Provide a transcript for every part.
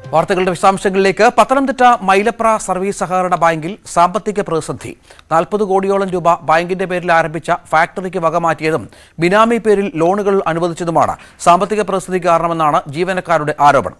വാർത്തകളുടെ വിശദാംശങ്ങളിലേക്ക് പത്തനംതിട്ട മൈലപ്ര സർവീസ് സഹകരണ ബാങ്കിൽ സാമ്പത്തിക പ്രതിസന്ധി നാൽപ്പത് കോടിയോളം രൂപ ബാങ്കിന്റെ പേരിൽ ആരംഭിച്ച ഫാക്ടറിക്ക് വകമാറ്റിയതും ബിനാമി പേരിൽ ലോണുകൾ അനുവദിച്ചതുമാണ് സാമ്പത്തിക പ്രതിസന്ധി കാരണമെന്നാണ് ജീവനക്കാരുടെ ആരോപണം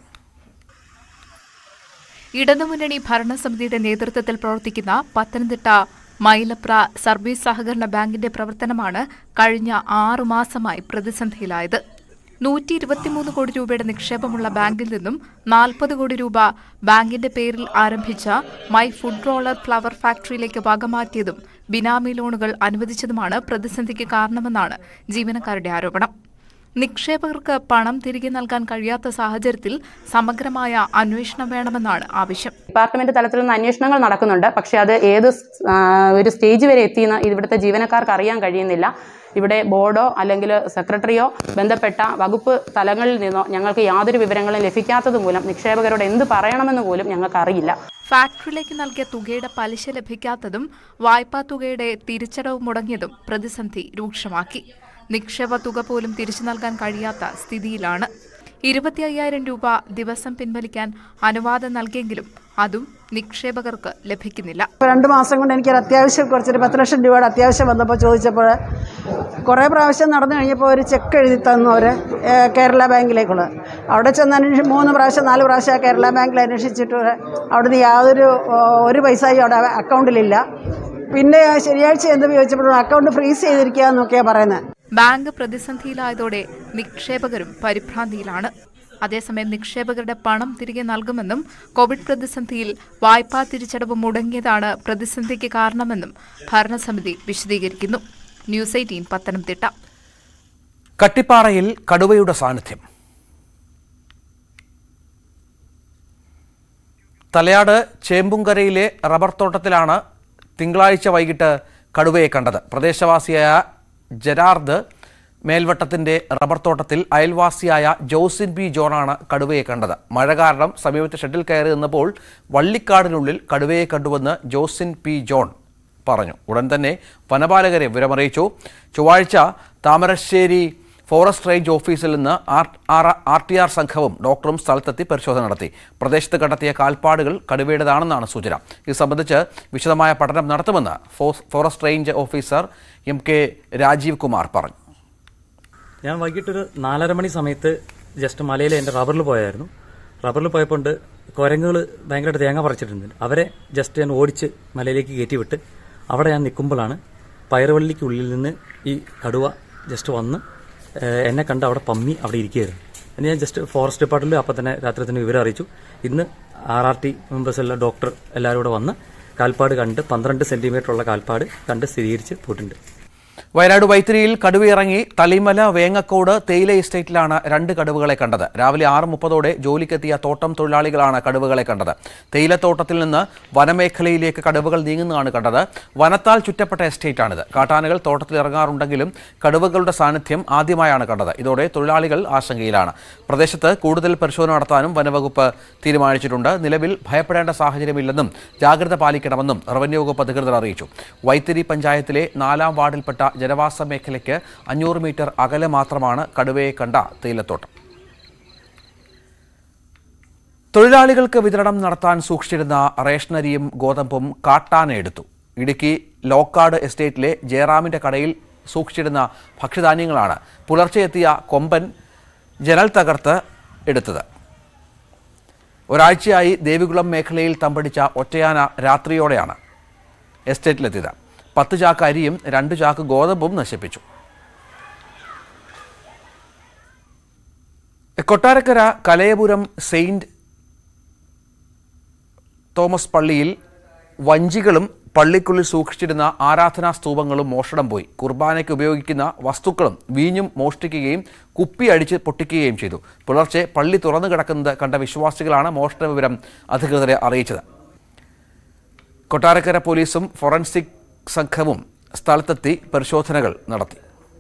ഇടതുമുന്നണി ഭരണസമിതിയുടെ നേതൃത്വത്തിൽ പ്രവർത്തിക്കുന്ന പത്തനംതിട്ട മൈലപ്ര സർവീസ് സഹകരണ ബാങ്കിന്റെ പ്രവർത്തനമാണ് കഴിഞ്ഞ ആറു മാസമായി പ്രതിസന്ധിയിലായത് നൂറ്റി ഇരുപത്തിമൂന്ന് കോടി രൂപയുടെ നിക്ഷേപമുള്ള ബാങ്കിൽ നിന്നും നാൽപ്പത് കോടി രൂപ ബാങ്കിന്റെ പേരിൽ ആരംഭിച്ച മൈ ഫുഡ് റോളർ ഫ്ലവർ ഫാക്ടറിയിലേക്ക് വകമാറ്റിയതും ബിനാമി ലോണുകൾ അനുവദിച്ചതുമാണ് പ്രതിസന്ധിക്ക് കാരണമെന്നാണ് ജീവനക്കാരുടെ ആരോപണം നിക്ഷേപകർക്ക് പണം തിരികെ നൽകാൻ കഴിയാത്ത സാഹചര്യത്തിൽ സമഗ്രമായ അന്വേഷണം വേണമെന്നാണ് ആവശ്യം ഡിപ്പാർട്ട്മെന്റ് തലത്തിൽ നിന്ന് അന്വേഷണങ്ങൾ നടക്കുന്നുണ്ട് പക്ഷെ അത് ഏത് സ്- ആ, ഒരു സ്റ്റേജ് വരെ എത്തിയെന്ന് ഇവിടുത്തെ ജീവനക്കാർക്ക് അറിയാൻ കഴിയുന്നില്ല ഇവിടെ ബോർഡോ അല്ലെങ്കിൽ സെക്രട്ടറിയോ ബന്ധപ്പെട്ട വകുപ്പ് തലങ്ങളിൽ നിന്നോ ഞങ്ങൾക്ക് യാതൊരു വിവരങ്ങളും ലഭിക്കാത്തത് മൂലം നിക്ഷേപകരോട് എന്ത് പറയണമെന്ന് പോലും ഞങ്ങൾക്ക് അറിയില്ല ഫാക്ടറിയിലേക്ക് നൽകിയ തുകയുടെ പലിശ ലഭിക്കാത്തതും വായ്പാ തുകയുടെ തിരിച്ചടവ് മുടങ്ങിയതും പ്രതിസന്ധി രൂക്ഷമാക്കി നിക്ഷേപ തുക പോലും തിരിച്ചു നൽകാൻ കഴിയാത്ത സ്ഥിതിയിലാണ് ഇരുപത്തി അയ്യായിരം രൂപ ദിവസം പിൻവലിക്കാൻ അനുവാദം നൽകിയെങ്കിലും അതും നിക്ഷേപകർക്ക് ലഭിക്കുന്നില്ല ഇപ്പോൾ രണ്ട് മാസം കൊണ്ട് എനിക്കൊരു അത്യാവശ്യം കുറച്ചൊരു പത്ത് ലക്ഷം രൂപയുടെ അത്യാവശ്യം വന്നപ്പോൾ ചോദിച്ചപ്പോൾ കുറേ പ്രാവശ്യം നടന്നു കഴിഞ്ഞപ്പോൾ ഒരു ചെക്ക് എഴുതി തന്നു അവർ കേരള ബാങ്കിലേക്കുള്ള അവിടെ ചെന്ന് അന്വേഷി മൂന്ന് പ്രാവശ്യം നാല് പ്രാവശ്യം ആ കേരള ബാങ്കിൽ അന്വേഷിച്ചിട്ട് അവിടുന്ന് യാതൊരു ഓ, ഒരു പൈസയും അവിടെ അക്കൗണ്ടിലില്ല പിന്നെ ശനിയാഴ്ച എന്ത് ചോദിച്ചപ്പോഴും അക്കൗണ്ട് ഫ്രീസ് ചെയ്തിരിക്കുക എന്നൊക്കെയാണ് പറയുന്നത് ബാങ്ക് പ്രതിസന്ധിയിലായതോടെ നിക്ഷേപകരും പരിഭ്രാന്തിയിലാണ് അതേസമയം നിക്ഷേപകരുടെ പണം തിരികെ നൽകുമെന്നും കോവിഡ് പ്രതിസന്ധിയിൽ വായ്പാ തിരിച്ചടവ് മുടങ്ങിയതാണ് പ്രതിസന്ധിക്ക് കാരണമെന്നും ഭരണസമിതി വിശദീകരിക്കുന്നു ന്യൂസ് എയ്റ്റീൻ പത്തനംതിട്ട കട്ടിപ്പാറയിൽ കടുവയുടെ സാന്നിധ്യം തലയാട് ചേമ്പുംകരയിലെ റബ്ബർ തോട്ടത്തിലാണ് തിങ്കളാഴ്ച വൈകിട്ട് കടുവയെ കണ്ടത് പ്രദേശവാസിയായ ജെറാർഡ് മേൽവട്ടത്തിന്റെ റബ്ബർ തോട്ടത്തിൽ അയൽവാസിയായ ജോസിൻ ബി ജോണാണ് കടുവയെ കണ്ടത് മഴ കാരണം സമീപത്തെ ഷെഡിൽ കയറി നിന്നപ്പോൾ വള്ളിക്കാടിനുള്ളിൽ കടുവയെ കണ്ടുവെന്ന് ജോസിൻ പി ജോൺ പറഞ്ഞു ഉടൻ തന്നെ വനപാലകരെ വിവരമറിയിച്ചു ചൊവ്വാഴ്ച താമരശ്ശേരി ഫോറസ്റ്റ് റേഞ്ച് ഓഫീസിൽ നിന്ന് R R R T R സംഘവും ഡോക്ടറും സ്ഥലത്തെത്തി പരിശോധന നടത്തി പ്രദേശത്ത് കണ്ടെത്തിയ കാൽപ്പാടുകൾ കടുവയുടേതാണെന്നാണ് സൂചന ഇത് സംബന്ധിച്ച് വിശദമായ പഠനം നടത്തുമെന്ന് ഫോ- forest range officer M K Rajeev Kumar പറഞ്ഞു ഞാൻ വൈകിട്ടൊരു നാലര മണി സമയത്ത് ജസ്റ്റ് മലയിൽ എൻ്റെ റബ്ബറിൽ പോയായിരുന്നു റബ്ബറിൽ പോയപ്പോൾ ഉണ്ട് കുരങ്ങുകൾ ഭയങ്കരമായിട്ട് തേങ്ങ പറിച്ചിട്ടുണ്ട് അവരെ ജസ്റ്റ് ഞാൻ ഓടിച്ച് മലയിലേക്ക് കയറ്റി വിട്ട് അവിടെ ഞാൻ നിൽക്കുമ്പോഴാണ് പയറുവള്ളിക്കുള്ളിൽ നിന്ന് ഈ കടുവ ജസ്റ്റ് വന്ന് ഏഹ്, എന്നെ കണ്ട് അവിടെ പമ്മി അവിടെ ഇരിക്കുകയായിരുന്നു എന്ന് ഞാൻ ജസ്റ്റ് ഫോറസ്റ്റ് ഡിപ്പാർട്ട്മെൻറ്റിൽ അപ്പം തന്നെ രാത്രി തന്നെ വിവരം അറിയിച്ചു ഇന്ന് ആർ ആർ ടി മെമ്പേഴ്സ് എല്ലാം ഡോക്ടർ എല്ലാവരും കൂടെ വന്ന് കാൽപ്പാട് കണ്ട് പന്ത്രണ്ട് സെൻറ്റിമീറ്റർ ഉള്ള കാൽപ്പാട് കണ്ട് സ്ഥിരീകരിച്ച് പോയിട്ടുണ്ട് വയനാട് വൈത്തിരിയിൽ കടുവയിറങ്ങി തളിമല വേങ്ങക്കോട് തേയില എസ്റ്റേറ്റിലാണ് രണ്ട് കടുവകളെ കണ്ടത് രാവിലെ ആറ് മുപ്പതോടെ ജോലിക്കെത്തിയ തോട്ടം തൊഴിലാളികളാണ് കടുവകളെ കണ്ടത് തേയിലത്തോട്ടത്തിൽ നിന്ന് വനമേഖലയിലേക്ക് കടുവകൾ നീങ്ങുന്നതാണ് കണ്ടത് വനത്താൽ ചുറ്റപ്പെട്ട എസ്റ്റേറ്റാണിത് കാട്ടാനകൾ തോട്ടത്തിൽ ഇറങ്ങാറുണ്ടെങ്കിലും കടുവകളുടെ സാന്നിധ്യം ആദ്യമായാണ് കണ്ടത് ഇതോടെ തൊഴിലാളികൾ ആശങ്കയിലാണ് പ്രദേശത്ത് കൂടുതൽ പരിശോധന നടത്താനും വനവകുപ്പ് തീരുമാനിച്ചിട്ടുണ്ട് നിലവിൽ ഭയപ്പെടേണ്ട സാഹചര്യമില്ലെന്നും ജാഗ്രത പാലിക്കണമെന്നും റവന്യൂ വകുപ്പ് അധികൃതർ അറിയിച്ചു വൈത്തിരി പഞ്ചായത്തിലെ നാലാം വാർഡിൽപ്പെട്ട ജനവാസ മേഖലയ്ക്ക് അഞ്ഞൂറ് മീറ്റർ അകലെ മാത്രമാണ് കടുവയെ കണ്ട തേയിലത്തോട്ടം തൊഴിലാളികൾക്ക് വിതരണം നടത്താൻ സൂക്ഷിച്ചിരുന്ന റേഷനരിയും ഗോതമ്പും കാട്ടാന എടുത്തു ഇടുക്കി ലോക്കാട് എസ്റ്റേറ്റിലെ ജയറാമിന്റെ കടയിൽ സൂക്ഷിച്ചിരുന്ന ഭക്ഷ്യധാന്യങ്ങളാണ് പുലർച്ചെ എത്തിയ കൊമ്പൻ ജനൽ തകർത്ത് എടുത്തത് ഒരാഴ്ചയായി ദേവികുളം മേഖലയിൽ തമ്പടിച്ച ഒറ്റയാന രാത്രിയോടെയാണ് എസ്റ്റേറ്റിലെത്തിയത് പത്ത് ചാക്ക് അരിയും രണ്ട് ചാക്ക് ഗോതമ്പും നശിപ്പിച്ചു കൊട്ടാരക്കര കലയപുരം സെയിന്റ് തോമസ് പള്ളിയിൽ വഞ്ചികളും പള്ളിക്കുള്ളിൽ സൂക്ഷിച്ചിരുന്ന ആരാധനാ സ്തൂപങ്ങളും മോഷണം പോയി കുർബാനയ്ക്ക് ഉപയോഗിക്കുന്ന വസ്തുക്കളും വീഞ്ഞും മോഷ്ടിക്കുകയും കുപ്പി അടിച്ച് പൊട്ടിക്കുകയും ചെയ്തു പുലർച്ചെ പള്ളി തുറന്നു കിടക്കുന്നത് കണ്ട വിശ്വാസികളാണ് മോഷണ വിവരം അധികൃതരെ അറിയിച്ചത് കൊട്ടാരക്കര പോലീസും ഫോറൻസിക് സംഘവും സ്ഥലത്തെത്തി പരിശോധനകൾ നടത്തി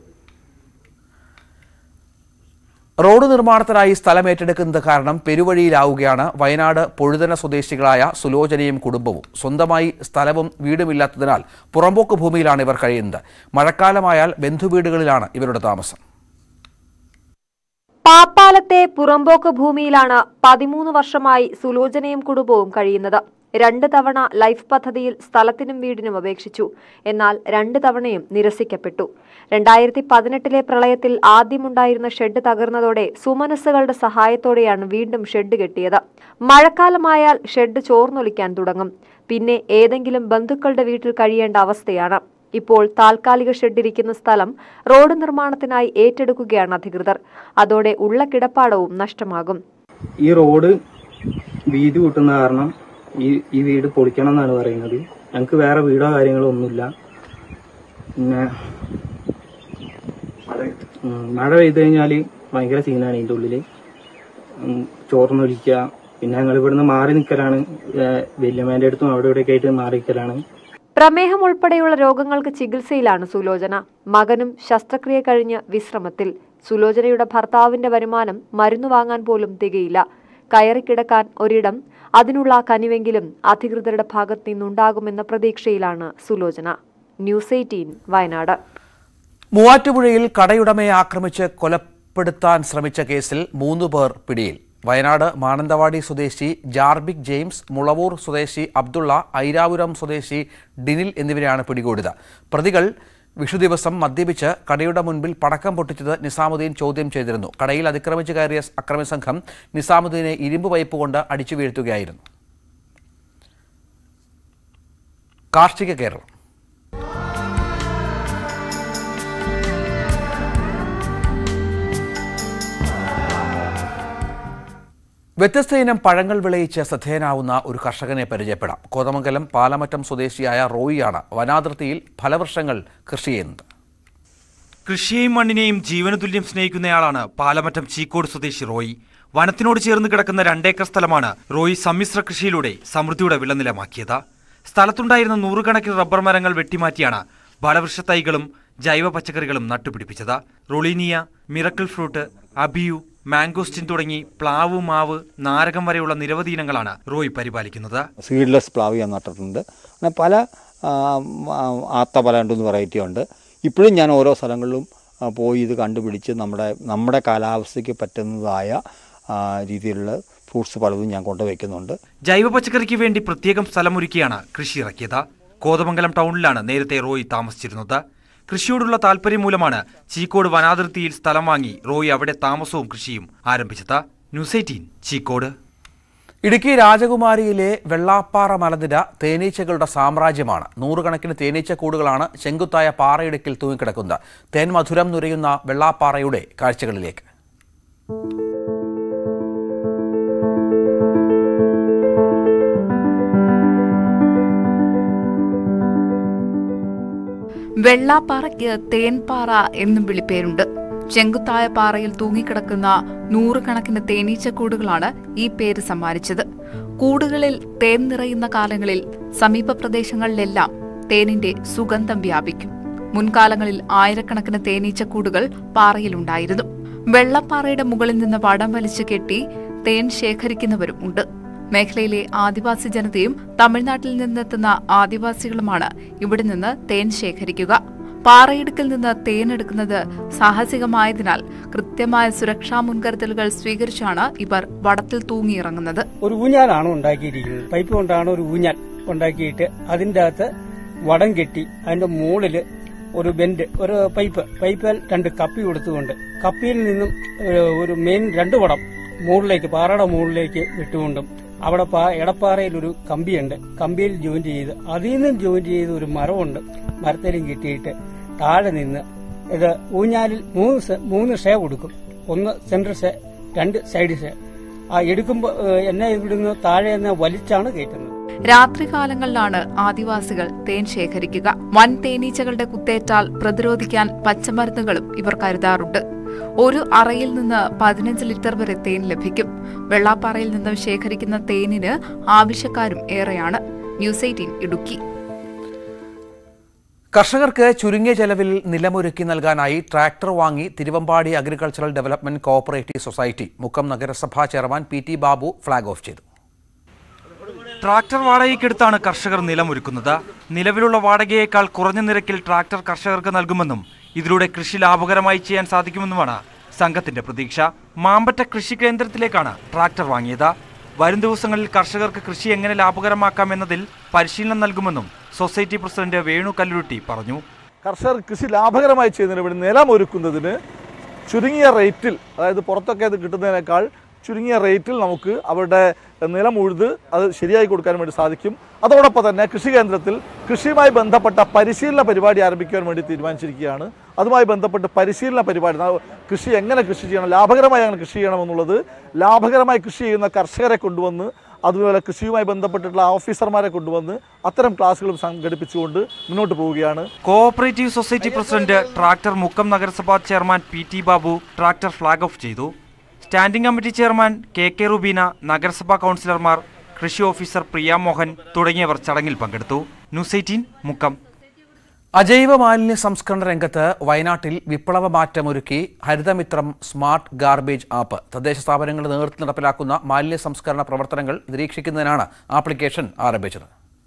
റോഡ് നിർമ്മാണത്തിനായി സ്ഥലം ഏറ്റെടുക്കുന്നത് കാരണം പെരുവഴിയിലാവുകയാണ് വയനാട് പൊഴുതന സ്വദേശികളായ സുലോചനയും കുടുംബവും സ്വന്തമായി സ്ഥലവും വീടുമില്ലാത്തതിനാൽ പുറമ്പോക്ക് ഭൂമിയിലാണ് ഇവർ കഴിയുന്നത് മഴക്കാലമായാൽ ബന്ധുവീടുകളിലാണ് ഇവരുടെ താമസം പാപ്പാലത്തെ പുറമ്പോക്ക് ഭൂമിയിലാണ് പതിമൂന്ന് വർഷമായി സുലോചനയും കുടുംബവും കഴിയുന്നത് രണ്ട് തവണ ലൈഫ് പദ്ധതിയിൽ സ്ഥലത്തിനും വീടിനും അപേക്ഷിച്ചു എന്നാൽ രണ്ട് തവണയും നിരസിക്കപ്പെട്ടു രണ്ടായിരത്തി പതിനെട്ടിലെ പ്രളയത്തിൽ ആദ്യമുണ്ടായിരുന്ന ഷെഡ് തകർന്നതോടെ സുമനസ്സുകളുടെ സഹായത്തോടെയാണ് വീണ്ടും ഷെഡ് കെട്ടിയത് മഴക്കാലമായാൽ ഷെഡ് ചോർന്നൊലിക്കാൻ തുടങ്ങും പിന്നെ ഏതെങ്കിലും ബന്ധുക്കളുടെ വീട്ടിൽ കഴിയേണ്ട അവസ്ഥയാണ് ഇപ്പോൾ താൽക്കാലിക ഷെഡിരിക്കുന്ന സ്ഥലം റോഡ് നിർമ്മാണത്തിനായി ഏറ്റെടുക്കുകയാണ് അധികൃതർ അതോടെ ഉള്ള കിടപ്പാടവും നഷ്ടമാകും ഈ റോഡ് വീതി കൂട്ടുന്ന കാരണം ഈ ഈ വീട് പൊളിക്കണം എന്നാണ് പറയുന്നത് ഞങ്ങൾക്ക് വേറെ വീടോ കാര്യങ്ങളോ ഒന്നുമില്ല പിന്നെ ഉം, മഴ പെയ്തു കഴിഞ്ഞാൽ ഭയങ്കര സീനാണ് ഇതിൻ്റെ ഉള്ളിൽ ചോർന്നൊലിക്കുക പിന്നെ ഞങ്ങൾ ഇവിടുന്ന് മാറി നിൽക്കലാണ് വല്യമ്മേൻ്റെ അടുത്തും അവിടെ ഇവിടെയൊക്കെ ആയിട്ട് മാറി നിൽക്കലാണ് പ്രമേഹം ഉൾപ്പെടെയുള്ള രോഗങ്ങൾക്ക് ചികിത്സയിലാണ് സുലോചന മകനും ശസ്ത്രക്രിയ കഴിഞ്ഞ് വിശ്രമത്തിൽ സുലോചനയുടെ ഭർത്താവിന്റെ വരുമാനം മരുന്ന് വാങ്ങാൻ പോലും തികയില്ല കയറിക്കിടക്കാൻ ഒരിടം അതിനുള്ള കനിവെങ്കിലും അധികൃതരുടെ ഭാഗത്ത് നിന്നുണ്ടാകുമെന്ന പ്രതീക്ഷയിലാണ് സുലോചന ന്യൂസ് എയ്റ്റീൻ വയനാട് മൂവാറ്റുപുഴയിൽ കടയുടമയെ ആക്രമിച്ച് കൊലപ്പെടുത്താൻ ശ്രമിച്ച കേസിൽ മൂന്ന് പേർ പിടിയിൽ വയനാട് മാനന്തവാടി സ്വദേശി ജാർബിക് ജെയിംസ് മുളവൂർ സ്വദേശി അബ്ദുള്ള ഐരാപുരം സ്വദേശി ഡിനിൽ എന്നിവരെയാണ് പിടികൂടിയത് പ്രതികൾ വിഷു ദിവസം മദ്യപിച്ച് കടയുടെ മുൻപിൽ പടക്കം പൊട്ടിച്ചത് നിസാമുദ്ദീൻ ചോദ്യം ചെയ്തിരുന്നു കടയിൽ അതിക്രമിച്ച് കയറിയ അക്രമി സംഘം നിസാമുദ്ദീനെ ഇരുമ്പ് പൈപ്പ് കൊണ്ട് അടിച്ചു വീഴ്ത്തുകയായിരുന്നു കാർഷിക കേരളം വ്യത്യസ്ത ഇനം പഴങ്ങൾ വിളയിച്ച് ശ്രദ്ധേയനാവുന്ന ഒരു കർഷകനെ പരിചയപ്പെടാം കോതമംഗലം പാലമറ്റം സ്വദേശിയായ റോയിയാണ് വനാതിർത്തിയിൽ ഫലവൃക്ഷങ്ങൾ കൃഷി ചെയ്യുന്നത് കൃഷിയെയും മണ്ണിനെയും ജീവന തുല്യം സ്നേഹിക്കുന്നയാളാണ് പാലമറ്റം ചീക്കോട് സ്വദേശി റോയി വനത്തിനോട് ചേർന്ന് കിടക്കുന്ന രണ്ടേക്കർ സ്ഥലമാണ് റോയി സമ്മിശ്ര കൃഷിയിലൂടെ സമൃദ്ധിയുടെ വിളനിലമാക്കിയത് സ്ഥലത്തുണ്ടായിരുന്ന നൂറുകണക്കിന് റബ്ബർ മരങ്ങൾ വെട്ടിമാറ്റിയാണ് ഫലവൃക്ഷ തൈകളും ജൈവ പച്ചക്കറികളും നട്ടുപിടിപ്പിച്ചത് rollinia miracle fruit abiu mangosteen തുടങ്ങി പ്ലാവ് മാവ് നാരകം വരെയുള്ള നിരവധി ഇനങ്ങളാണ് റോയി പരിപാലിക്കുന്നത് സീഡ്ലെസ് പ്ലാവ് ഞാൻ നട്ടിട്ടുണ്ട് അങ്ങനെ പല ആ, ആ, ആത്ത പല രണ്ട് മൂന്ന് വെറൈറ്റി ഉണ്ട് ഇപ്പോഴും ഞാൻ ഓരോ സ്ഥലങ്ങളിലും ആ, പോയി ഇത് കണ്ടുപിടിച്ച് നമ്മുടെ നമ്മുടെ കാലാവസ്ഥയ്ക്ക് പറ്റുന്നതായ ആ, രീതിയിലുള്ള ഫ്രൂട്ട്സ് പലതും ഞാൻ കൊണ്ടുവയ്ക്കുന്നുണ്ട് ജൈവ പച്ചക്കറിക്ക് വേണ്ടി പ്രത്യേകം സ്ഥലമൊരുക്കിയാണ് കൃഷി ഇറക്കിയത് കോതമംഗലം ടൗണിലാണ് നേരത്തെ റോയി താമസിച്ചിരുന്നത് കൃഷിയോടുള്ള താല്പര്യം മൂലമാണ് ചീക്കോട് വനാതിർത്തിയിൽ സ്ഥലം വാങ്ങി റോയി അവിടെ താമസവും കൃഷിയും ആരംഭിച്ചത് ന്യൂസ് എയ്റ്റീൻ ചീക്കോട് ഇടുക്കി രാജകുമാരിയിലെ വെള്ളാപ്പാറ മലനിര തേനീച്ചകളുടെ സാമ്രാജ്യമാണ് നൂറുകണക്കിന് തേനീച്ച കൂടുകളാണ് ചെങ്കുത്തായ പാറയിടുക്കിൽ തൂങ്ങിക്കിടക്കുന്നത് തേൻ മധുരം നുരയുന്ന വെള്ളാപ്പാറയുടെ കാഴ്ചകളിലേക്ക് വെള്ളാപ്പാറയ്ക്ക് തേൻപാറ എന്നും വിളിപ്പേരുണ്ട് ചെങ്കുത്തായ പാറയിൽ തൂങ്ങിക്കിടക്കുന്ന നൂറുകണക്കിന് തേനീച്ചക്കൂടുകളാണ് ഈ പേര് സമ്മാനിച്ചത് കൂടുകളിൽ തേൻ നിറയുന്ന കാലങ്ങളിൽ സമീപ പ്രദേശങ്ങളിലെല്ലാം തേനിന്റെ സുഗന്ധം വ്യാപിക്കും മുൻകാലങ്ങളിൽ ആയിരക്കണക്കിന് തേനീച്ചക്കൂടുകൾ പാറയിലുണ്ടായിരുന്നു വെള്ളപ്പാറയുടെ മുകളിൽ നിന്ന് വടം വലിച്ചു കെട്ടി തേൻ ശേഖരിക്കുന്നവരും ഉണ്ട് മേഖലയിലെ ആദിവാസി ജനതയും തമിഴ്നാട്ടിൽ നിന്നെത്തുന്ന ആദിവാസികളുമാണ് ഇവിടെ നിന്ന് തേൻ ശേഖരിക്കുക പാറയിടുക്കിൽ നിന്ന് തേൻ എടുക്കുന്നത് സാഹസികമായതിനാൽ കൃത്യമായ സുരക്ഷാ മുൻകരുതലുകൾ സ്വീകരിച്ചാണ് ഇവർ വടത്തിൽ തൂങ്ങിയിറങ്ങുന്നത് ഒരു ഊഞ്ഞാലാണ് ഉണ്ടാക്കിയിരിക്കുന്നത് പൈപ്പ് കൊണ്ടാണ് ഒരു ഊഞ്ഞാൽ ഉണ്ടാക്കിയിട്ട് അതിന്റെ അകത്ത് വടം കെട്ടി അതിന്റെ മുകളില് ഒരു ബെൻഡ് ഒരു പൈപ്പ് പൈപ്പിൽ രണ്ട് കപ്പി കൊടുത്തുകൊണ്ട് കപ്പിയിൽ നിന്നും ഏഹ്, ഒരു മെയിൻ രണ്ട് വടം മുകളിലേക്ക് പാറയുടെ മുകളിലേക്ക് വിട്ടുകൊണ്ടും അവിടെ പാ- എടപ്പാറയിൽ ഒരു കമ്പിയുണ്ട് കമ്പിയിൽ ജോയിന്റ് ചെയ്ത് അതിൽ നിന്നും ജോയിന്റ് ചെയ്ത് ഒരു മരമുണ്ട് മരത്തിലും കെട്ടിയിട്ട് താഴെ നിന്ന് ഇത് ഊഞ്ഞാലിൽ മൂന്ന് സെ- മൂന്ന് ഷേ കൊടുക്കും ഒന്ന് സെൻട്രൽ ഷേ രണ്ട് സൈഡ് ഷേ ആ എടുക്കുമ്പോൾ എന്നെ ഇവിടുന്ന് താഴെ നിന്ന് വലിച്ചാണ് കയറ്റുന്നത് രാത്രികാലങ്ങളിലാണ് ആദിവാസികൾ തേൻ ശേഖരിക്കുക വൻ തേനീച്ചകളുടെ കുത്തേറ്റാൽ പ്രതിരോധിക്കാൻ പച്ചമരുന്നുകളും ഇവർ കരുതാറുണ്ട് ഒരു അറയിൽ നിന്ന് പതിനഞ്ച് ലിറ്റർ വരെ തേൻ ലഭിക്കും വെള്ളാപ്പാറയിൽ നിന്നും ശേഖരിക്കുന്ന തേനിന് ആവശ്യക്കാരും ഏറെയാണ് ന്യൂസ് എയ്റ്റീൻ ഇടുക്കി കർഷകർക്ക് ചുരുങ്ങിയ ചെലവിൽ നിലമൊരുക്കി നൽകാനായി ട്രാക്ടർ വാങ്ങി Thiruvambady agricultural development cooperative society Mukkam നഗരസഭാ chairman P T Babu flag off ചെയ്തു ട്രാക്ടർ വാടകയ്ക്കെടുത്താണ് കർഷകർ നിലമൊരുക്കുന്നത് നിലവിലുള്ള വാടകയേക്കാൾ കുറഞ്ഞ നിരക്കിൽ ട്രാക്ടർ കർഷകർക്ക് നൽകുമെന്നും ഇതിലൂടെ കൃഷി ലാഭകരമായി ചെയ്യാൻ സാധിക്കുമെന്നുമാണ് സംഘത്തിന്റെ പ്രതീക്ഷ മാമ്പറ്റ കൃഷി കേന്ദ്രത്തിലേക്കാണ് ട്രാക്ടർ വാങ്ങിയത് വരും ദിവസങ്ങളിൽ കർഷകർക്ക് കൃഷി എങ്ങനെ ലാഭകരമാക്കാം എന്നതിൽ പരിശീലനം നൽകുമെന്നും സൊസൈറ്റി പ്രസിഡന്റ് വേണു കല്ലുരുട്ടി പറഞ്ഞു കർഷകർ കൃഷി ലാഭകരമായി ചെയ്യുന്നതിന് വേണ്ടി നിലം ഒരുക്കുന്നതിന് ചുരുങ്ങിയ റേറ്റിൽ അതായത് പുറത്തൊക്കെ അത് കിട്ടുന്നതിനേക്കാൾ ചുരുങ്ങിയ റേറ്റിൽ നമുക്ക് അവരുടെ നിലം ഉഴുത് അത് ശരിയായി കൊടുക്കാൻ വേണ്ടി സാധിക്കും അതോടൊപ്പം തന്നെ കൃഷി കേന്ദ്രത്തിൽ കൃഷിയുമായി ബന്ധപ്പെട്ട പരിശീലന പരിപാടി ആരംഭിക്കുവാൻ വേണ്ടി തീരുമാനിച്ചിരിക്കുകയാണ് അതുമായി ബന്ധപ്പെട്ട് പരിശീലന പരിപാടി ന- കൃഷി എങ്ങനെ കൃഷി ചെയ്യണം ലാഭകരമായി എങ്ങനെ കൃഷി ചെയ്യണം എന്നുള്ളത് ലാഭകരമായി കൃഷി ചെയ്യുന്ന കർഷകരെ കൊണ്ടുവന്ന് അതുപോലെ കൃഷിയുമായി ബന്ധപ്പെട്ടിട്ടുള്ള ഓഫീസർമാരെ കൊണ്ടുവന്ന് അത്തരം ക്ലാസ്സുകളും സംഘടിപ്പിച്ചുകൊണ്ട് മുന്നോട്ട് പോവുകയാണ് cooperative society president tractor Mukkam നഗരസഭാ chairman P T Babu tractor flag off ചെയ്തു standing committee chairman K K Rubeena നഗരസഭാ കൗൺസിലർമാർ കൃഷി ഓഫീസർ പ്രിയ മോഹൻ തുടങ്ങിയവർ ചടങ്ങിൽ പങ്കെടുത്തു ന്യൂസ് എയ്റ്റീൻ മുക്കം അജൈവ മാലിന്യ സംസ്കരണ രംഗത്ത് വയനാട്ടിൽ വിപ്ലവ മാറ്റമൊരുക്കി ഹരിതമിത്രം സ്മാർട്ട് ഗാർബേജ് ആപ്പ് തദ്ദേശ സ്ഥാപനങ്ങളുടെ നേതൃത്വത്തിൽ നടപ്പിലാക്കുന്ന മാലിന്യ സംസ്കരണ പ്രവർത്തനങ്ങൾ നിരീക്ഷിക്കുന്നതിനാണ് ആപ്ലിക്കേഷൻ ആരംഭിച്ചത്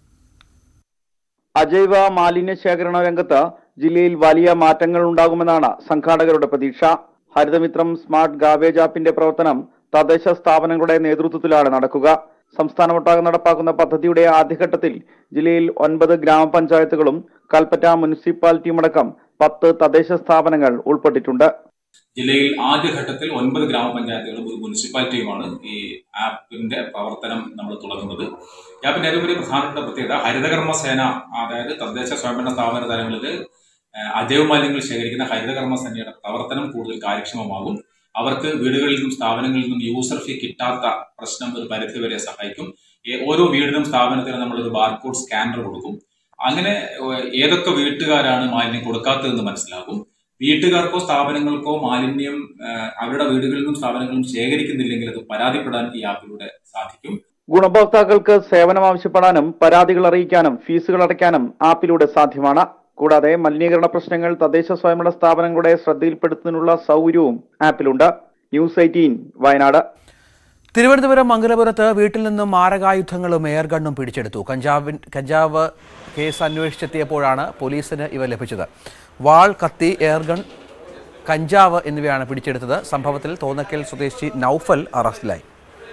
അജൈവ മാലിന്യ ശേഖരണ രംഗത്ത് ജില്ലയിൽ വലിയ മാറ്റങ്ങൾ ഉണ്ടാകുമെന്നാണ് സംഘാടകരുടെ പ്രതീക്ഷ ഹരിതമിത്രം സ്മാർട്ട് ഗാവേജ് ആപ്പിന്റെ പ്രവർത്തനം തദ്ദേശ സ്ഥാപനങ്ങളുടെ നേതൃത്വത്തിലാണ് നടക്കുക സംസ്ഥാനമൊട്ടാകെ നടപ്പാക്കുന്ന പദ്ധതിയുടെ ആദ്യഘട്ടത്തിൽ ജില്ലയിൽ ഒൻപത് ഗ്രാമപഞ്ചായത്തുകളും കൽപ്പറ്റ മുനിസിപ്പാലിറ്റിയുമടക്കം പത്ത് തദ്ദേശ സ്ഥാപനങ്ങൾ ഉൾപ്പെട്ടിട്ടുണ്ട് ജില്ലയിൽ ആദ്യഘട്ടത്തിൽ ഒൻപത് ഗ്രാമപഞ്ചായത്തുകളും ഒരു മുനിസിപ്പാലിറ്റിയുമാണ് ഈ ആപ്പിന്റെ പ്രവർത്തനം നമ്മൾ തുടങ്ങുന്നത് ഈ ആപ്പിന്റെ ഏറ്റവും വലിയ പ്രധാനപ്പെട്ട പ്രത്യേകത ഹരിതകർമ്മ സേന അതായത് തദ്ദേശ സ്വയംഭരണ സ്ഥാപന തലങ്ങളിൽ അജൈവ മാലിന്യങ്ങൾ ശേഖരിക്കുന്ന ഹരിതകർമ്മ സേനയുടെ പ്രവർത്തനം കൂടുതൽ കാര്യക്ഷമമാകും അവർക്ക് വീടുകളിൽ നിന്നും സ്ഥാപനങ്ങളിൽ നിന്നും യൂസർ ഫീ കിട്ടാത്ത പ്രശ്നം ഒരു പരിധി വരെ സഹായിക്കും ഏ- ഓരോ വീടിനും സ്ഥാപനത്തിനും നമ്മളൊരു ബാർകോഡ് സ്കാനർ കൊടുക്കും അങ്ങനെ ഏഹ്, ഏതൊക്കെ വീട്ടുകാരാണ് മാലിന്യം കൊടുക്കാത്തതെന്ന് മനസ്സിലാകും വീട്ടുകാർക്കോ സ്ഥാപനങ്ങൾക്കോ മാലിന്യം ഏഹ്, അവരുടെ വീടുകളിൽ നിന്നും സ്ഥാപനങ്ങളിൽ നിന്നും ശേഖരിക്കുന്നില്ലെങ്കിൽ അത് പരാതിപ്പെടാൻ ഈ ആപ്പിലൂടെ സാധിക്കും ഗുണഭോക്താക്കൾക്ക് സേവനം ആവശ്യപ്പെടാനും പരാതികൾ അറിയിക്കാനും ഫീസുകൾ അടയ്ക്കാനും ആപ്പിലൂടെ സാധ്യമാണ് കൂടാതെ മലിനീകരണ പ്രശ്നങ്ങൾ തദ്ദേശ സ്വയംഭരണ സ്ഥാപനങ്ങളുടെ ശ്രദ്ധയിൽപ്പെടുത്തുന്നതിനുള്ള സൗകര്യവും ആപ്പിലുണ്ട് ന്യൂസ് എയ്റ്റീൻ വയനാട് തിരുവനന്തപുരം മംഗലപുരത്ത് വീട്ടിൽ നിന്നും മാരകായുധങ്ങളും എയർ ഗണ്ണും പിടിച്ചെടുത്തു കഞ്ചാവിൻ കഞ്ചാവ് കേസ് അന്വേഷിച്ചെത്തിയപ്പോഴാണ് പോലീസിന് ഇവ ലഭിച്ചത് വാൾ കത്തി എയർഗൺ കഞ്ചാവ് എന്നിവയാണ് പിടിച്ചെടുത്തത് സംഭവത്തിൽ തോന്നക്കൽ സ്വദേശി നൌഫൽ അറസ്റ്റിലായി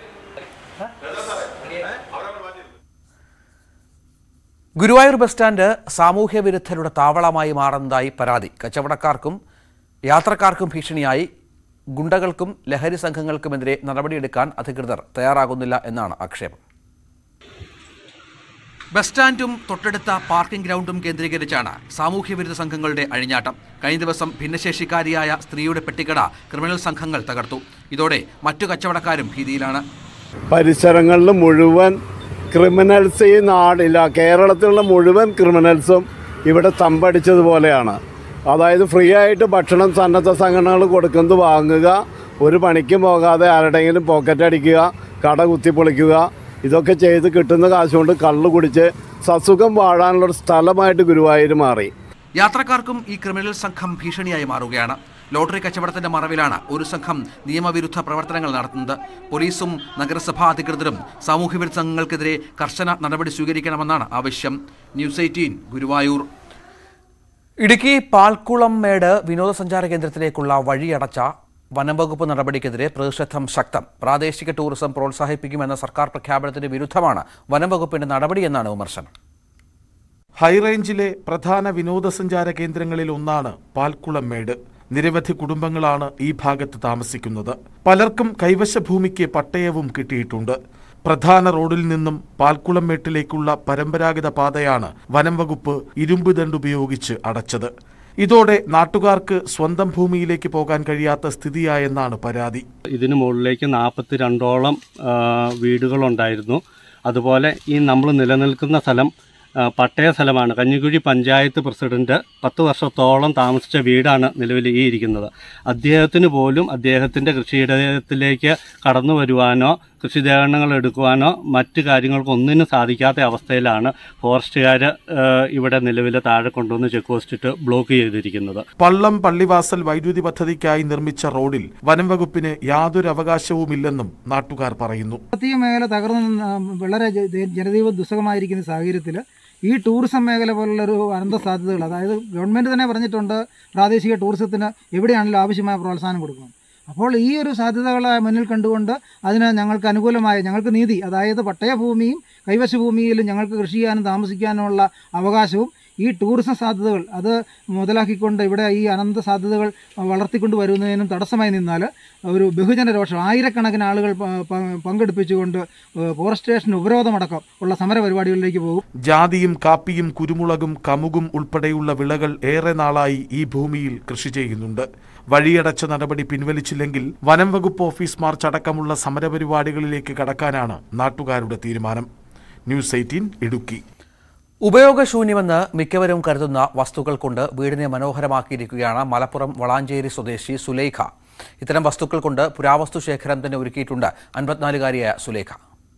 ഗുരുവായൂർ ബസ് സ്റ്റാൻഡ് സാമൂഹ്യ വിരുദ്ധരുടെ താവളമായി മാറുന്നതായി പരാതി കച്ചവടക്കാർക്കും യാത്രക്കാർക്കും ഭീഷണിയായി ഗുണ്ടകൾക്കും ലഹരി സംഘങ്ങൾക്കുമെതിരെ നടപടിയെടുക്കാൻ അധികൃതർ തയ്യാറാകുന്നില്ല എന്നാണ് ആക്ഷേപം ബസ് സ്റ്റാൻഡും തൊട്ടടുത്ത പാർക്കിംഗ് ഗ്രൗണ്ടും കേന്ദ്രീകരിച്ചാണ് സാമൂഹ്യവിരുദ്ധ സംഘങ്ങളുടെ അഴിഞ്ഞാട്ടം കഴിഞ്ഞ ദിവസം ഭിന്നശേഷിക്കാരിയായ സ്ത്രീയുടെ പെട്ടിക്കട ക്രിമിനൽ സംഘങ്ങൾ തകർത്തു ഇതോടെ മറ്റു കച്ചവടക്കാരും ഭീതിയിലാണ് പരിസരങ്ങളിൽ മുഴുവൻ ക്രിമിനൽസ് ഈ നാടില്ല കേരളത്തിലുള്ള മുഴുവൻ ക്രിമിനൽസും ഇവിടെ തമ്പടിച്ചതുപോലെയാണ് അതായത് ഫ്രീ ആയിട്ട് ഭക്ഷണം സന്നദ്ധ സംഘടനകൾ കൊടുക്കുന്നത് വാങ്ങുക ഒരു പണിക്കും പോകാതെ ആരുടെയെങ്കിലും പോക്കറ്റ് അടിക്കുക കട കുത്തിപ്പൊളിക്കുക ഇതൊക്കെ ചെയ്ത് കിട്ടുന്ന കാശ് കൊണ്ട് കള്ളു കുടിച്ച് സസുഖം വാഴാനുള്ളൊരു സ്ഥലമായിട്ട് ഗുരുവായൂർ മാറി യാത്രക്കാർക്കും ഈ ക്രിമിനൽ സംഘം ഭീഷണിയായി മാറുകയാണ് ലോട്ടറി കച്ചവടത്തിന്റെ മറവിലാണ് ഒരു സംഘം നിയമവിരുദ്ധ പ്രവർത്തനങ്ങൾ നടത്തുന്നത് പോലീസും നഗരസഭാ അധികൃതരും സാമൂഹ്യവിരുദ്ധ സംഘങ്ങൾക്കെതിരെ കർശന നടപടി സ്വീകരിക്കണമെന്നാണ് ആവശ്യം news eighteen Guruvayur Idukki Palkulamedu വിനോദസഞ്ചാര കേന്ദ്രത്തിലേക്കുള്ള വഴിയടച്ച വനംവകുപ്പ് നടപടിക്കെതിരെ പ്രതിഷേധം ശക്തം പ്രാദേശിക ടൂറിസം പ്രോത്സാഹിപ്പിക്കുമെന്ന സർക്കാർ പ്രഖ്യാപനത്തിന് വിരുദ്ധമാണ് വനംവകുപ്പിന്റെ നടപടിയെന്നാണ് വിമർശനം ഹൈറേഞ്ചിലെ പ്രധാന വിനോദസഞ്ചാര കേന്ദ്രങ്ങളിൽ ഒന്നാണ് പാൽക്കുളം മേട് നിരവധി കുടുംബങ്ങളാണ് ഈ ഭാഗത്ത് താമസിക്കുന്നത് പലർക്കും കൈവശ ഭൂമിക്ക് പട്ടയവും കിട്ടിയിട്ടുണ്ട് പ്രധാന റോഡിൽ നിന്നും പാൽക്കുളം മേട്ടിലേക്കുള്ള പരമ്പരാഗത പാതയാണ് വനം വകുപ്പ് ഇരുമ്പ് ദണ്ട് ഉപയോഗിച്ച് അടച്ചത് ഇതോടെ നാട്ടുകാർക്ക് സ്വന്തം ഭൂമിയിലേക്ക് പോകാൻ കഴിയാത്ത സ്ഥിതിയായെന്നാണ് പരാതി ഇതിന് മുകളിലേക്ക് നാൽപ്പത്തി രണ്ടോളം വീടുകളുണ്ടായിരുന്നു അതുപോലെ ഈ നമ്മൾ നിലനിൽക്കുന്ന സ്ഥലം ആ, പട്ടയ സ്ഥലമാണ് കഞ്ഞിക്കുഴി പഞ്ചായത്ത് പ്രസിഡന്റ് പത്ത് വർഷത്തോളം താമസിച്ച വീടാണ് നിലവിൽ ഈ ഇരിക്കുന്നത് അദ്ദേഹത്തിന് പോലും അദ്ദേഹത്തിൻ്റെ കൃഷിയിടത്തിലേക്ക് കടന്നു വരുവാനോ കൃഷിദേഹങ്ങൾ എടുക്കുവാനോ മറ്റു കാര്യങ്ങൾക്കോ ഒന്നിനും സാധിക്കാത്ത അവസ്ഥയിലാണ് ഫോറസ്റ്റുകാർ ഇവിടെ നിലവിൽ താഴെ കൊണ്ടുവന്ന് ചെക്ക് പോസ്റ്റിട്ട് ബ്ലോക്ക് ചെയ്തിരിക്കുന്നത് പള്ളം പള്ളിവാസൽ വൈദ്യുതി പദ്ധതിക്കായി നിർമ്മിച്ച റോഡിൽ വനം വകുപ്പിന് യാതൊരു അവകാശവുമില്ലെന്നും നാട്ടുകാർ പറയുന്നു സാമ്പത്തിക മേഖല തകർന്ന് ആ, വളരെ ജ- ജ- ജനജീവൻ ദുസ്സഹമായിരിക്കുന്ന സാഹചര്യത്തിൽ ഈ ടൂറിസം മേഖല പോലുള്ള ഒരു അനന്ത സാധ്യതകൾ അതായത് ഗവൺമെൻറ് തന്നെ പറഞ്ഞിട്ടുണ്ട് പ്രാദേശിക ടൂറിസത്തിന് എവിടെയാണെങ്കിലും ആവശ്യമായ പ്രോത്സാഹനം കൊടുക്കണം അപ്പോൾ ഈ ഒരു സാധ്യതകളെ മുന്നിൽ കണ്ടുകൊണ്ട് അതിന് ഞങ്ങൾക്ക് അനുകൂലമായ ഞങ്ങൾക്ക് നീതി അതായത് പട്ടയഭൂമിയും കൈവശ ഭൂമിയിലും ഞങ്ങൾക്ക് കൃഷി ചെയ്യാനും താമസിക്കാനുമുള്ള അവകാശവും ഈ ടൂറിസം സാധ്യതകൾ അത് മുതലാക്കിക്കൊണ്ട് ഇവിടെ ഈ അനന്ത സാധ്യതകൾ വളർത്തിക്കൊണ്ട് വരുന്നതിനും തടസ്സമായി നിന്നാൽ ഒരു ബഹുജന രോഷം ആയിരക്കണക്കിന് ആളുകൾ പ- പ- പങ്കെടുപ്പിച്ചുകൊണ്ട് ഫോറസ്റ്റ് സ്റ്റേഷൻ ഉപരോധമടക്കം ഉള്ള സമര പരിപാടികളിലേക്ക് പോകും ജാതിയും കാപ്പിയും കുരുമുളകും കമുകും ഉൾപ്പെടെയുള്ള വിളകൾ ഏറെ നാളായി ഈ ഭൂമിയിൽ കൃഷി ചെയ്യുന്നുണ്ട് വഴിയടച്ച നടപടി പിൻവലിച്ചില്ലെങ്കിൽ വനം വകുപ്പ് ഓഫീസ് മാർച്ച് അടക്കമുള്ള സമരപരിപാടികളിലേക്ക് കടക്കാനാണ് നാട്ടുകാരുടെ തീരുമാനം ന്യൂസ് എയ്റ്റീൻ ഇടുക്കി ഉപയോഗശൂന്യമെന്ന് മിക്കവരും കരുതുന്ന വസ്തുക്കൾ കൊണ്ട് വീടിനെ മനോഹരമാക്കിയിരിക്കുകയാണ് മലപ്പുറം വളാഞ്ചേരി സ്വദേശി സുലേഖ ഇത്തരം വസ്തുക്കൾ കൊണ്ട് പുരാവസ്തു ശേഖരം തന്നെ ഒരുക്കിയിട്ടുണ്ട് അൻപത്തിനാലുകാരിയായ സുലേഖ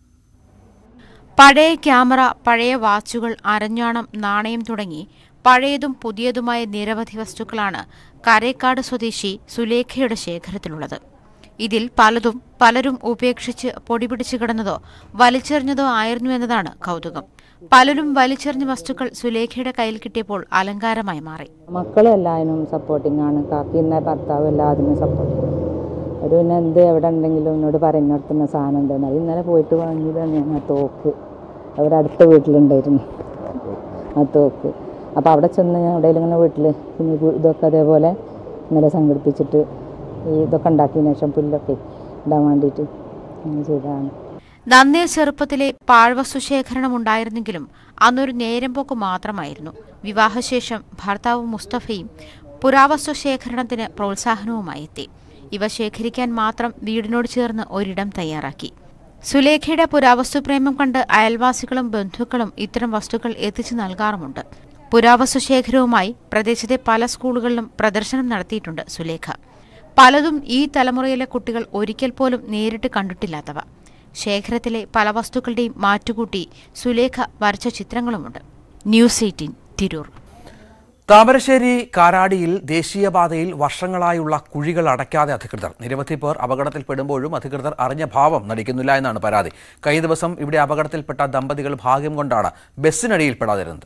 പഴയ ക്യാമറ പഴയ വാച്ചുകൾ അരഞ്ഞാണം നാണയം തുടങ്ങി പഴയതും പുതിയതുമായ നിരവധി വസ്തുക്കളാണ് കരേക്കാട് സ്വദേശി സുലേഖയുടെ ശേഖരത്തിലുള്ളത് ഇതിൽ പലതും പലരും ഉപേക്ഷിച്ച് പൊടിപിടിച്ചു കിടന്നതോ വലിച്ചെറിഞ്ഞതോ ആയിരുന്നു എന്നതാണ് കൗതുകം പലരും വലിച്ചെറിഞ്ഞ വസ്തുക്കൾ സുലേഖയുടെ കയ്യിൽ കിട്ടിയപ്പോൾ അലങ്കാരമായി മാറി മക്കളും എല്ലാവരും സപ്പോർട്ടിംഗ് ആണ് കാക്കിന്ന ഭർത്താവ് എല്ലാത്തിനും സപ്പോർട്ടിംഗ് ഒരു പിന്നെ എന്ത് എവിടെ ഉണ്ടെങ്കിലും എന്നോട് പറയുന്നിടത്തുന്ന സാധനം ഉണ്ടെന്ന് അത് ഇന്നലെ പോയിട്ട് വാങ്ങിയതാണ് ഞാൻ ആ തോക്ക് അവിടെ അടുത്ത വീട്ടിലുണ്ടായിരുന്നു ആ തോക്ക് അപ്പോൾ അവിടെ ചെന്ന് ഞാൻ എവിടെയെങ്കിലും ഇങ്ങനെ വീട്ടിൽ പിന്നെ ഇത് ഇതൊക്കെ അതേപോലെ ഇന്നലെ സംഘടിപ്പിച്ചിട്ട് ഈ ഇതൊക്കെ ഉണ്ടാക്കിയതിന് ശേഷം പുല്ലൊക്കെ ഇടാൻ വേണ്ടിയിട്ട് അങ്ങനെ ചെയ്തതാണ് നന്നേ ചെറുപ്പത്തിലെ പാഴ്വസ്തു ശേഖരണം ഉണ്ടായിരുന്നെങ്കിലും അന്നൊരു നേരം പോക്ക് മാത്രമായിരുന്നു വിവാഹശേഷം ഭർത്താവ് മുസ്തഫയും പുരാവസ്തു ശേഖരണത്തിന് പ്രോത്സാഹനവുമായി എത്തി ഇവ ശേഖരിക്കാൻ മാത്രം വീടിനോട് ചേർന്ന് ഒരിടം തയ്യാറാക്കി സുലേഖയുടെ പുരാവസ്തു പ്രേമം കണ്ട് അയൽവാസികളും ബന്ധുക്കളും ഇത്തരം വസ്തുക്കൾ എത്തിച്ചു നൽകാറുമുണ്ട് പുരാവസ്തു ശേഖരവുമായി പ്രദേശത്തെ പല സ്കൂളുകളിലും പ്രദർശനം നടത്തിയിട്ടുണ്ട് സുലേഖ പലതും ഈ തലമുറയിലെ കുട്ടികൾ ഒരിക്കൽ പോലും നേരിട്ട് കണ്ടിട്ടില്ലാത്തവ ശേഖരത്തിലെ പല വസ്തുക്കളുടെയും മാറ്റുകൂട്ടി സുലേഖ വരച്ച ചിത്രങ്ങളുമുണ്ട് ന്യൂസ് എയ്റ്റീൻ തിരൂർ താമരശ്ശേരി കാരാടിയിൽ ദേശീയപാതയിൽ വർഷങ്ങളായുള്ള കുഴികൾ അടയ്ക്കാതെ അധികൃതർ നിരവധി പേർ അപകടത്തിൽപ്പെടുമ്പോഴും അധികൃതർ അറിഞ്ഞ ഭാവം നടിക്കുന്നില്ല എന്നാണ് പരാതി കഴിഞ്ഞ ദിവസം ഇവിടെ അപകടത്തിൽപ്പെട്ട ദമ്പതികൾ ഭാഗ്യം കൊണ്ടാണ് ബസ്സിനടിയിൽപ്പെടാതിരുന്നത്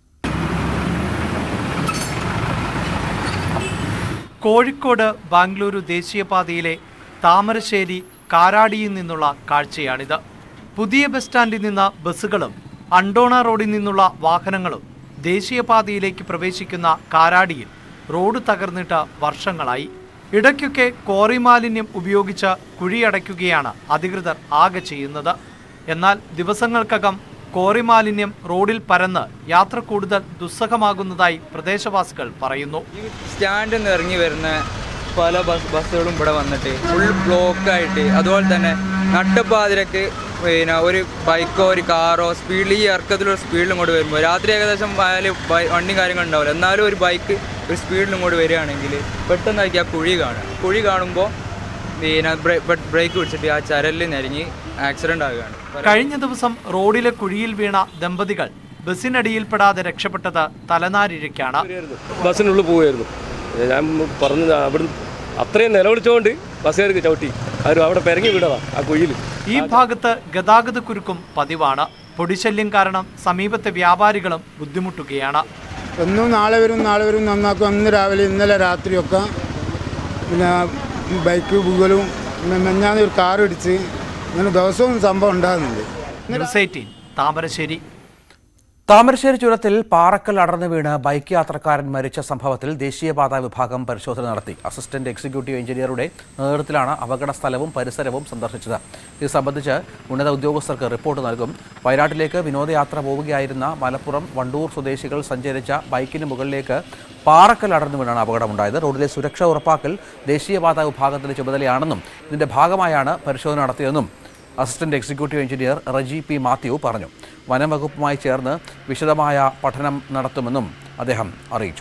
കോഴിക്കോട് ബാംഗ്ലൂരു ദേശീയപാതയിലെ താമരശ്ശേരി കാരാടിയിൽ നിന്നുള്ള കാഴ്ചയാണിത് പുതിയ ബസ് സ്റ്റാൻഡിൽ നിന്ന് ബസ്സുകളും അണ്ടോണ റോഡിൽ നിന്നുള്ള വാഹനങ്ങളും ദേശീയപാതയിലേക്ക് പ്രവേശിക്കുന്ന കാരാടിയിൽ റോഡ് തകർന്നിട്ട് വർഷങ്ങളായി ഇടയ്ക്കൊക്കെ ക്വാറി മാലിന്യം ഉപയോഗിച്ച് കുഴിയടയ്ക്കുകയാണ് അധികൃതർ ആകെ ചെയ്യുന്നത് എന്നാൽ ദിവസങ്ങൾക്കകം ക്വാറി മാലിന്യം റോഡിൽ പരന്ന് യാത്ര കൂടുതൽ ദുസ്സഹമാകുന്നതായി പ്രദേശവാസികൾ പറയുന്നു സ്റ്റാൻഡിൽ നിന്ന് ഇറങ്ങി വരുന്ന പല ബസ് ബസ്സുകളും ഇവിടെ വന്നിട്ട് ഫുൾ ബ്ലോക്കായിട്ട് അതുപോലെ തന്നെ നട്ടപ്പാതിരക്ക് പിന്നെ ഒരു ബൈക്കോ ഒരു കാറോ സ്പീഡിൽ ഈ ഇറക്കത്തിലൊരു സ്പീഡിൽ ഇങ്ങോട്ട് വരുമ്പോൾ രാത്രി ഏകദേശം ആയാലും വണ്ടി കാര്യങ്ങൾ ഉണ്ടാവില്ല എന്നാലും ഒരു ബൈക്ക് ഒരു സ്പീഡിൽ ഇങ്ങോട്ട് വരികയാണെങ്കിൽ പെട്ടെന്നായിരിക്കും ആ കുഴി കാണുക കുഴി കാണുമ്പോൾ പിന്നെ ബ്രേക്ക് പിടിച്ചിട്ട് ആ ചരലിൽ നിരങ്ങി ആക്സിഡന്റ് ആവുകയാണ് കഴിഞ്ഞ ദിവസം റോഡിലെ കുഴിയിൽ വീണ ദമ്പതികൾ ബസ്സിനടിയിൽപ്പെടാതെ രക്ഷപ്പെട്ടത് തലനാരിഴയ്ക്കാണ് ബസ്സിനുള്ളിൽ പോവുമായിരുന്നു ഞാൻ പറഞ്ഞു അവിടെ അത്രയും നിലവിളിച്ചുകൊണ്ട് ബസ്സുകാർക്ക് ചവിട്ടി അവർ അവിടെ പെരങ്ങി വിടവാ ആ കുഴിയിൽ ഈ ഭാഗത്ത് ഗതാഗത കുരുക്കും പതിവാണ് പൊടിശല്യം കാരണം സമീപത്തെ വ്യാപാരികളും ബുദ്ധിമുട്ടുകയാണ് എന്നും നാളെ വരും നാളെ വരും നന്നാക്കും അന്ന് രാവിലെ ഇന്നലെ രാത്രിയൊക്കെ പിന്നെ ബൈക്ക് പുകലും മെഞ്ഞാന്ന് ഒരു കാർ ഇടിച്ച് ഇങ്ങനെ ദിവസവും സംഭവം ഉണ്ടാകുന്നുണ്ട് ന്യൂസ് എയ്റ്റീൻ താമരശ്ശേരി താമരശ്ശേരി ചുരത്തിൽ പാറക്കൽ അടർന്നു വീണ് ബൈക്ക് യാത്രക്കാരൻ മരിച്ച സംഭവത്തിൽ ദേശീയപാത വിഭാഗം പരിശോധന നടത്തി അസിസ്റ്റന്റ് എക്സിക്യൂട്ടീവ് എഞ്ചിനീയറുടെ നേതൃത്വത്തിലാണ് അപകട സ്ഥലവും പരിസരവും സന്ദർശിച്ചത് ഇത് സംബന്ധിച്ച് ഉന്നത ഉദ്യോഗസ്ഥർക്ക് റിപ്പോർട്ട് നൽകും വയനാട്ടിലേക്ക് വിനോദയാത്ര പോവുകയായിരുന്ന മലപ്പുറം വണ്ടൂർ സ്വദേശികൾ സഞ്ചരിച്ച ബൈക്കിന് മുകളിലേക്ക് പാറക്കൽ അടർന്നു വീണാണ് അപകടമുണ്ടായത് റോഡിലെ സുരക്ഷ ഉറപ്പാക്കൽ ദേശീയപാത വിഭാഗത്തിന്റെ ചുമതലയാണെന്നും ഇതിന്റെ ഭാഗമായാണ് പരിശോധന നടത്തിയതെന്നും assistant executive engineer Reji P Mathew പറഞ്ഞു വനം വകുപ്പുമായി ചേർന്ന് വിശദമായ പഠനം നടത്തുമെന്നും അദ്ദേഹം അറിയിച്ചു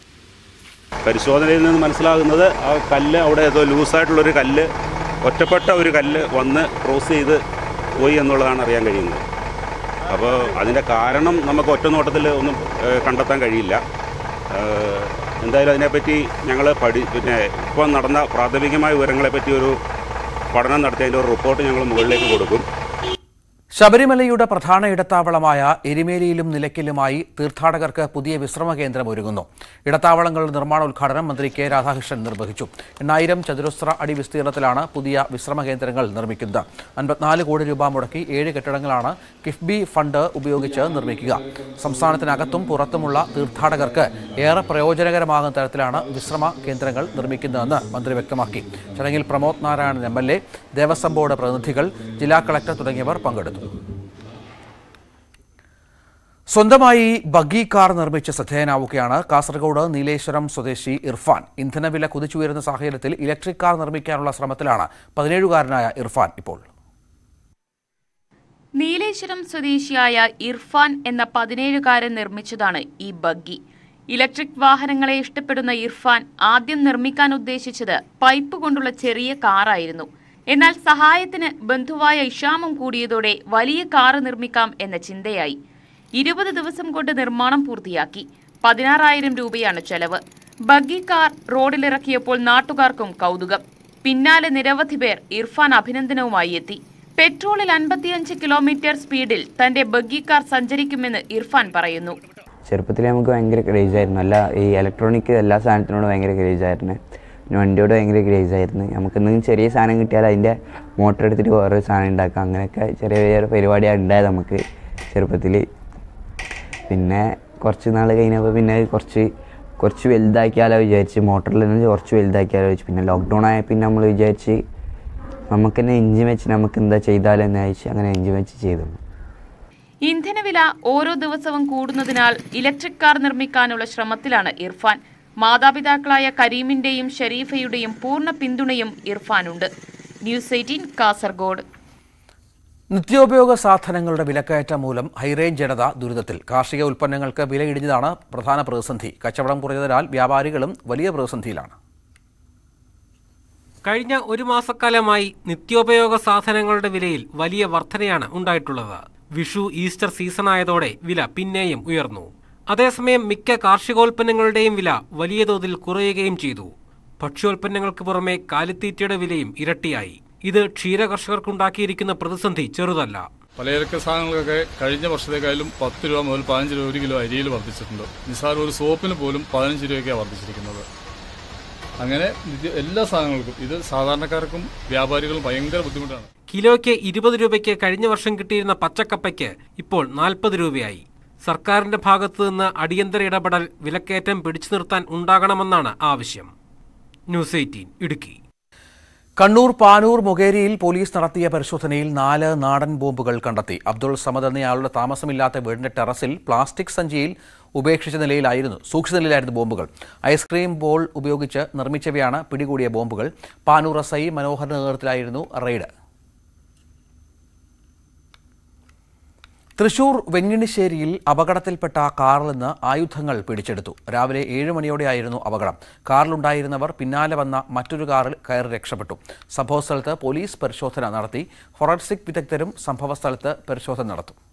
പരിശോധനയിൽ നിന്ന് മനസ്സിലാകുന്നത് ആ കല്ല് അവിടെ ഏതോ ലൂസായിട്ടുള്ളൊരു കല്ല് ഒറ്റപ്പെട്ട ഒരു കല്ല് വന്ന് ക്രോസ് ചെയ്ത് പോയി എന്നുള്ളതാണ് അറിയാൻ കഴിയുന്നത് അപ്പോൾ അതിൻ്റെ കാരണം നമുക്ക് ഒറ്റ നോട്ടത്തിൽ ഒന്നും ഏഹ്, കണ്ടെത്താൻ കഴിയില്ല ഏഹ്, എന്തായാലും അതിനെപ്പറ്റി ഞങ്ങൾ പഠി പിന്നെ ഇപ്പം നടന്ന പ്രാഥമികമായ വിവരങ്ങളെപ്പറ്റി ഒരു പഠനം നടത്തി അതിൻ്റെ ഒരു റിപ്പോർട്ട് ഞങ്ങൾ മുകളിലേക്ക് കൊടുക്കും ശബരിമലയുടെ പ്രധാന ഇടത്താവളമായ എരിമേലിയിലും നിലയ്ക്കലുമായി തീർത്ഥാടകർക്ക് പുതിയ വിശ്രമ കേന്ദ്രം ഒരുങ്ങുന്നു ഇടത്താവളങ്ങളുടെ നിർമ്മാണോദ്ഘാടനം മന്ത്രി കെ രാധാകൃഷ്ണൻ നിർവഹിച്ചു എണ്ണായിരം ചതുരശ്ര അടി വിസ്തീർണത്തിലാണ് പുതിയ വിശ്രമ കേന്ദ്രങ്ങൾ നിർമ്മിക്കുന്നത് അൻപത്തിനാല് കോടി രൂപ മുടക്കി ഏഴ് കെട്ടിടങ്ങളാണ് കിഫ്ബി ഫണ്ട് ഉപയോഗിച്ച് നിർമ്മിക്കുക സംസ്ഥാനത്തിനകത്തും പുറത്തുമുള്ള തീർത്ഥാടകർക്ക് ഏറെ പ്രയോജനകരമാകുന്ന തരത്തിലാണ് വിശ്രമ കേന്ദ്രങ്ങൾ നിർമ്മിക്കുന്നതെന്ന് മന്ത്രി വ്യക്തമാക്കി ചടങ്ങിൽ Pramod Narayanan M L A Devaswom board പ്രതിനിധികൾ ജില്ലാ കളക്ടർ തുടങ്ങിയവർ പങ്കെടുത്തു സ്വന്തമായി ബഗ്ഗി കാർ നിർമ്മിച്ച് ശ്രദ്ധേയനാവുകയാണ് കാസർഗോഡ് നീലേശ്വരം സ്വദേശി ഇർഫാൻ ഇന്ധനവില കുതിച്ചുയരുന്ന സാഹചര്യത്തിൽ ഇലക്ട്രിക് കാർ നിർമ്മിക്കാനുള്ള ശ്രമത്തിലാണ് പതിനേഴുകാരനായ ഇർഫാൻ ഇപ്പോൾ നീലേശ്വരം സ്വദേശിയായ ഇർഫാൻ എന്ന പതിനേഴുകാരൻ നിർമ്മിച്ചതാണ് ഈ ബഗ്ഗി ഇലക്ട്രിക് വാഹനങ്ങളെ ഇഷ്ടപ്പെടുന്ന ഇർഫാൻ ആദ്യം നിർമ്മിക്കാൻ ഉദ്ദേശിച്ചത് പൈപ്പ് കൊണ്ടുള്ള ചെറിയ കാറായിരുന്നു എന്നാൽ സഹായത്തിന് ബന്ധുവായ ഇഷാമും കൂടിയതോടെ വലിയ കാറ് നിർമ്മിക്കാം എന്ന ചിന്തയായി ഇരുപത് ദിവസം കൊണ്ട് നിർമ്മാണം പൂർത്തിയാക്കി പതിനാറായിരം രൂപയാണ് ചെലവ് ബഗ്ഗി കാർ റോഡിലിറക്കിയപ്പോൾ നാട്ടുകാർക്കും കൗതുകം പിന്നാലെ നിരവധി പേർ ഇർഫാൻ അഭിനന്ദനവുമായി എത്തി പെട്രോളിൽ അൻപത്തിയഞ്ച് കിലോമീറ്റർ സ്പീഡിൽ തന്റെ ബഗ്ഗി കാർ സഞ്ചരിക്കുമെന്ന് ഇർഫാൻ പറയുന്നു ചെറുപ്പത്തിൽ നമുക്ക് ഭയങ്കര ക്രേസ് ആയിരുന്നു അല്ല ഈ ഇലക്ട്രോണിക് എല്ലാ സാധനത്തിനോടും ഭയങ്കര ക്രേസ് ആയിരുന്നു പിന്നെ വണ്ടിയോട് ഭയങ്കര ക്രേസ് ആയിരുന്നു നമുക്ക് എന്തെങ്കിലും ചെറിയ സാധനം കിട്ടിയാൽ അതിൻ്റെ മോട്ടർ എടുത്തിട്ട് വേറൊരു സാധനം ഉണ്ടാക്കാം അങ്ങനെയൊക്കെ ചെറിയ ചെറിയ പരിപാടിയാണ് ഉണ്ടായത് നമുക്ക് ചെറുപ്പത്തിൽ പിന്നെ കുറച്ച് നാൾ കഴിഞ്ഞപ്പോൾ പിന്നെ കുറച്ച് കുറച്ച് വലുതാക്കിയാലോ വിചാരിച്ച് മോട്ടറിൽ നിന്ന് കുറച്ച് വലുതാക്കിയാലോ വെച്ച് പിന്നെ ലോക്ക്ഡൗൺ ആയ പിന്നെ നമ്മൾ വിചാരിച്ച് നമുക്ക് തന്നെ എഞ്ചിൻ വെച്ച് നമുക്ക് എന്താ ചെയ്താലോ എന്ന് അയച്ച് അങ്ങനെ എഞ്ചിൻ വെച്ച് ചെയ്തു ഇന്ധനവില ഓരോ ദിവസവും കൂടുന്നതിനാൽ ഇലക്ട്രിക് കാർ നിർമ്മിക്കാനുള്ള ശ്രമത്തിലാണ് ഇർഫാൻ മാതാപിതാക്കളായ കരീമിന്റെയും ഷരീഫയുടെയും പൂർണ്ണ പിന്തുണയും ഇർഫാനുണ്ട് ന്യൂസ് എയ്റ്റീൻ കാസർഗോഡ് നിത്യോപയോഗ സാധനങ്ങളുടെ വിലക്കയറ്റം മൂലം ഹൈറേഞ്ച് ജനത ദുരിതത്തിൽ കാർഷിക ഉൽപ്പന്നങ്ങൾക്ക് വിലയിടിഞ്ഞതാണ് പ്രധാന പ്രതിസന്ധി കച്ചവടം കുറഞ്ഞതിനാൽ വ്യാപാരികളും വലിയ പ്രതിസന്ധിയിലാണ് കഴിഞ്ഞ ഒരു മാസക്കാലമായി നിത്യോപയോഗ സാധനങ്ങളുടെ വിലയിൽ വലിയ വർധനയാണ് ഉണ്ടായിട്ടുള്ളത് വിഷു ഈസ്റ്റർ സീസൺ ആയതോടെ വില പിന്നെയും ഉയർന്നു അതേസമയം മിക്ക കാർഷികോൽപ്പന്നങ്ങളുടെയും വില വലിയ തോതിൽ കുറയുകയും ചെയ്തു ഭക്ഷ്യോൽപ്പന്നങ്ങൾക്ക് പുറമെ കാലിത്തീറ്റയുടെ വിലയും ഇരട്ടിയായി ഇത് ക്ഷീരകർഷകർക്കുണ്ടാക്കിയിരിക്കുന്ന പ്രതിസന്ധി ചെറുതല്ല പലചരക്ക് സാധനങ്ങൾക്കൊക്കെ കഴിഞ്ഞ വർഷത്തേക്കാളും പത്ത് രൂപ മുതൽ പതിനഞ്ച് രൂപ ഒരു കിലോ അരിയിൽ വർദ്ധിച്ചിട്ടുണ്ട് നിസ്സാര ഒരു സോപ്പിന് പോലും പതിനഞ്ച് രൂപയ്ക്കാണ് വർദ്ധിച്ചിരിക്കുന്നത് അങ്ങനെ നിത്യ- എല്ലാ സാധനങ്ങൾക്കും ഇത് സാധാരണക്കാർക്കും വ്യാപാരികളും ഭയങ്കര ബുദ്ധിമുട്ടാണ് കിലോയ്ക്ക് ഇരുപത് രൂപയ്ക്ക് കഴിഞ്ഞ വർഷം കിട്ടിയിരുന്ന പച്ചക്കപ്പയ്ക്ക് ഇപ്പോൾ നാൽപ്പത് രൂപയായി സർക്കാരിന്റെ ഭാഗത്തു നിന്ന് അടിയന്തര ഇടപെടൽ വിലക്കയറ്റം പിടിച്ചു നിർത്താൻ ഉണ്ടാകണമെന്നാണ് ആവശ്യം ന്യൂസ് എയ്റ്റീൻ ഇടുക്കി കണ്ണൂർ പാനൂർ മൊകേരിയിൽ പോലീസ് നടത്തിയ പരിശോധനയിൽ നാല് നാടൻ ബോംബുകൾ കണ്ടെത്തി അബ്ദുൾ സമദ് എന്നയാളുടെ താമസമില്ലാത്ത വീടിന്റെ ടെറസിൽ പ്ലാസ്റ്റിക് സഞ്ചിയിൽ ഉപേക്ഷിച്ച നിലയിലായിരുന്നു സൂക്ഷിച്ച നിലയിലായിരുന്നു ബോംബുകൾ ഐസ്ക്രീം ബോൾ ഉപയോഗിച്ച് നിർമ്മിച്ചവയാണ് പിടികൂടിയ ബോംബുകൾ പാനൂർ എസ് ഐ മനോഹറിന്റെ നേതൃത്വത്തിലായിരുന്നു റെയ്ഡ് തൃശൂർ വെങ്ങിണിശ്ശേരിയിൽ അപകടത്തിൽപ്പെട്ട കാറിൽ നിന്ന് ആയുധങ്ങൾ പിടിച്ചെടുത്തു രാവിലെ ഏഴ് മണിയോടെയായിരുന്നു അപകടം കാറിലുണ്ടായിരുന്നവർ പിന്നാലെ വന്ന മറ്റൊരു കാറിൽ കയറി രക്ഷപ്പെട്ടു സംഭവസ്ഥലത്ത് പോലീസ് പരിശോധന നടത്തി ഫോറൻസിക് വിദഗ്ധരും സംഭവസ്ഥലത്ത് പരിശോധന നടത്തും